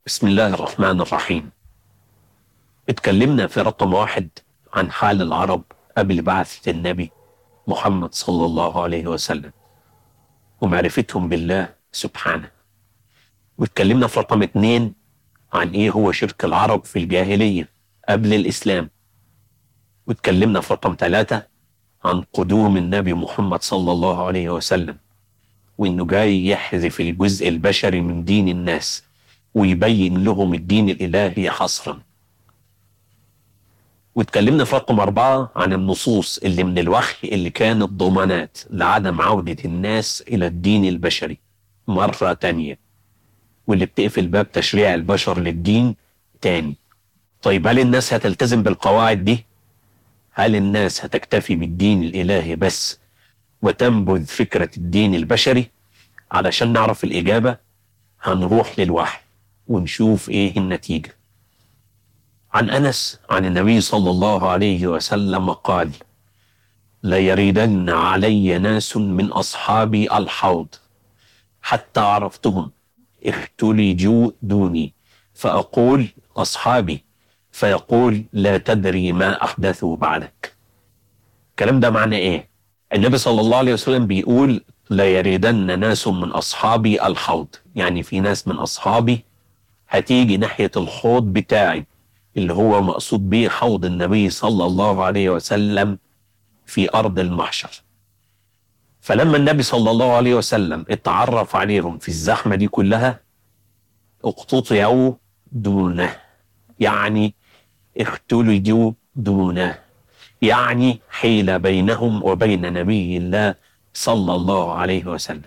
بسم الله الرحمن الرحيم اتكلمنا في رقم واحد عن حال العرب قبل بعثة النبي محمد صلى الله عليه وسلم ومعرفتهم بالله سبحانه واتكلمنا في رقم اتنين عن ايه هو شرك العرب في الجاهلية قبل الإسلام واتكلمنا في رقم ثلاثة عن قدوم النبي محمد صلى الله عليه وسلم وانه جاي يحذف الجزء البشري من دين الناس ويبين لهم الدين الإلهي حصرا واتكلمنا في رقم أربعة عن النصوص اللي من الوحي اللي كانت ضمانات لعدم عودة الناس إلى الدين البشري مرة تانية واللي بتقفل باب تشريع البشر للدين تاني طيب هل الناس هتلتزم بالقواعد دي؟ هل الناس هتكتفي بالدين الإلهي بس وتنبذ فكرة الدين البشري؟ علشان نعرف الإجابة هنروح للوحي ونشوف إيه النتيجة عن أنس عن النبي صلى الله عليه وسلم قال ليردن علي ناس من أصحابي الحوض حتى عرفتهم اختلجوا دوني فأقول أصحابي فيقول لا تدري ما أحدثوا بعدك الكلام ده معنى إيه؟ النبي صلى الله عليه وسلم بيقول لا يردن ناس من أصحابي الحوض يعني في ناس من أصحابي هتيجي ناحية الحوض بتاعي اللي هو مقصود به حوض النبي صلى الله عليه وسلم في أرض المحشر فلما النبي صلى الله عليه وسلم اتعرف عليهم في الزحمة دي كلها اقتطعوا دونه يعني اختلجوا دونه يعني حيل بينهم وبين نبي الله صلى الله عليه وسلم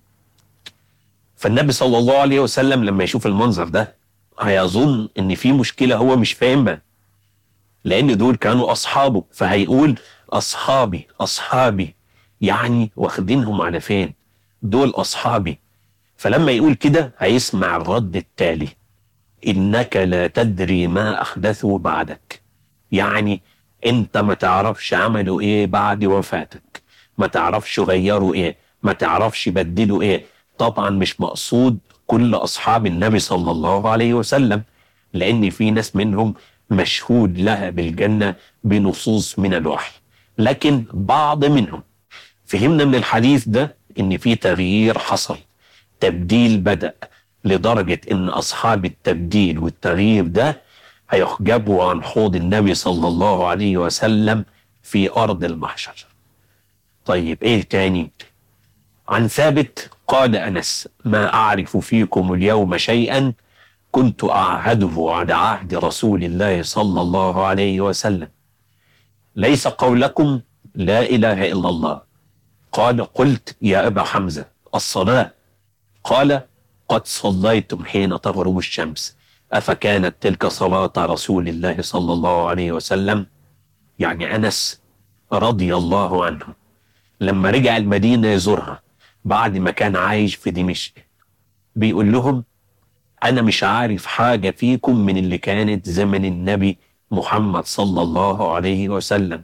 فالنبي صلى الله عليه وسلم لما يشوف المنظر ده هيظن ان في مشكلة هو مش فاهمها لان دول كانوا اصحابه فهيقول اصحابي اصحابي يعني واخدينهم على فين دول اصحابي فلما يقول كده هيسمع الرد التالي انك لا تدري ما احدثوا بعدك يعني انت ما تعرفش عملوا ايه بعد وفاتك ما تعرفش غيروا ايه ما تعرفش بدلوا ايه طبعا مش مقصود كل اصحاب النبي صلى الله عليه وسلم لان في ناس منهم مشهود لها بالجنه بنصوص من الوحي لكن بعض منهم فهمنا من الحديث ده ان في تغيير حصل تبديل بدا لدرجه ان اصحاب التبديل والتغيير ده هيحجبوا عن حوض النبي صلى الله عليه وسلم في ارض المحشر طيب ايه تاني عن ثابت قال انس ما اعرف فيكم اليوم شيئا كنت اعهده على عهد رسول الله صلى الله عليه وسلم ليس قولكم لا اله الا الله قال قلت يا ابا حمزه الصلاه قال قد صليتم حين تغرب الشمس افكانت تلك صلاه رسول الله صلى الله عليه وسلم يعني انس رضي الله عنه لما رجع المدينه يزورها بعد ما كان عايش في دمشق بيقول لهم انا مش عارف حاجه فيكم من اللي كانت زمن النبي محمد صلى الله عليه وسلم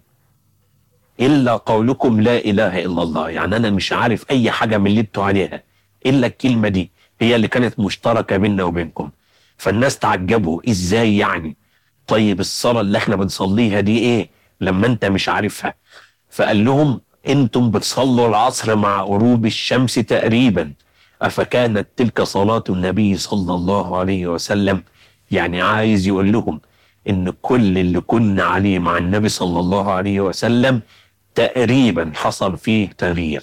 الا قولكم لا اله الا الله يعني انا مش عارف اي حاجه من اللي انتوا عليها الا الكلمه دي هي اللي كانت مشتركه بيننا وبينكم فالناس تعجبوا ازاي يعني طيب الصلاه اللي احنا بنصليها دي ايه لما انت مش عارفها فقال لهم انتم بتصلوا العصر مع غروب الشمس تقريبا افكانت تلك صلاه النبي صلى الله عليه وسلم يعني عايز يقول لهم ان كل اللي كنا عليه مع النبي صلى الله عليه وسلم تقريبا حصل فيه تغيير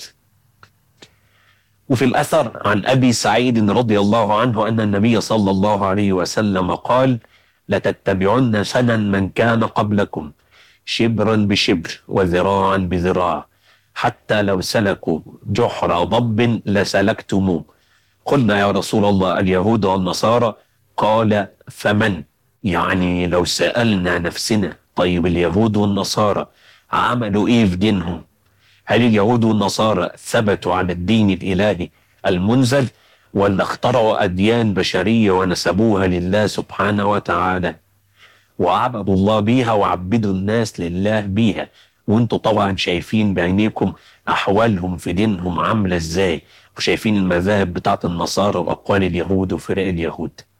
وفي الأثر عن أبي سعيد رضي الله عنه أن النبي صلى الله عليه وسلم قال لتتبعن سنن من كان قبلكم شبرا بشبر وذراعا بذراع حتى لو سلكوا جحر ضب لسلكتموه قلنا يا رسول الله اليهود والنصارى قال فمن يعني لو سألنا نفسنا طيب اليهود والنصارى عملوا ايه في دينهم هل اليهود والنصارى ثبتوا على الدين الإلهي المنزل ولا اخترعوا أديان بشرية ونسبوها لله سبحانه وتعالى وعبدوا الله بيها وعبدوا الناس لله بيها وانتوا طبعا شايفين بعينيكم أحوالهم في دينهم عاملة ازاي وشايفين المذاهب بتاعت النصارى وأقوال اليهود وفرق اليهود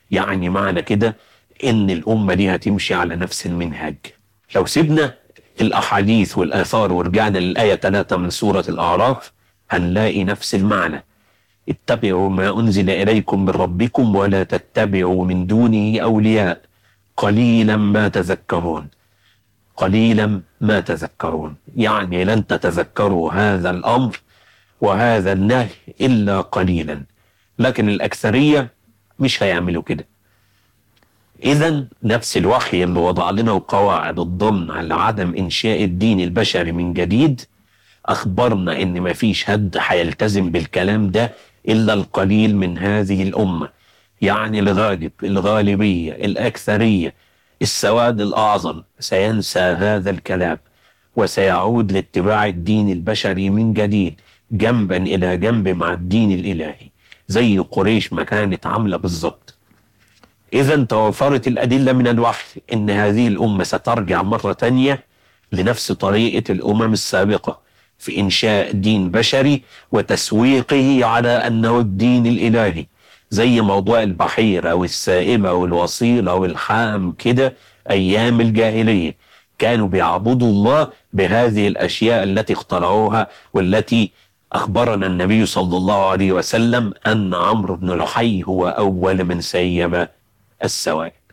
يعني معنى كده ان الامه دي هتمشي على نفس المنهج لو سيبنا الاحاديث والاثار ورجعنا للايه 3 من سوره الاعراف هنلاقي نفس المعنى اتبعوا ما انزل اليكم من ربكم ولا تتبعوا من دونه اولياء قليلا ما تذكرون قليلا ما تذكرون يعني لن تتذكروا هذا الامر وهذا النهي الا قليلا لكن الاكثريه مش هيعملوا كده إذا نفس الوحي اللي وضع لنا القواعد الضمن على عدم إنشاء الدين البشري من جديد أخبرنا إن ما فيش حد هيلتزم بالكلام ده إلا القليل من هذه الأمة يعني الغالب الغالبية الأكثرية السواد الأعظم سينسى هذا الكلام وسيعود لاتباع الدين البشري من جديد جنبا إلى جنب مع الدين الإلهي زي قريش ما كانت عاملة بالظبط إذا توفرت الأدلة من الوحي إن هذه الأمة سترجع مرة تانية لنفس طريقة الأمم السابقة في إنشاء دين بشري وتسويقه على أنه الدين الإلهي زي موضوع البحيرة والسائبة والوصيلة والحام كده أيام الجاهلية كانوا بيعبدوا الله بهذه الأشياء التي اخترعوها والتي أخبرنا النبي صلى الله عليه وسلم أن عمرو بن لحي هو أول من سيب السوائب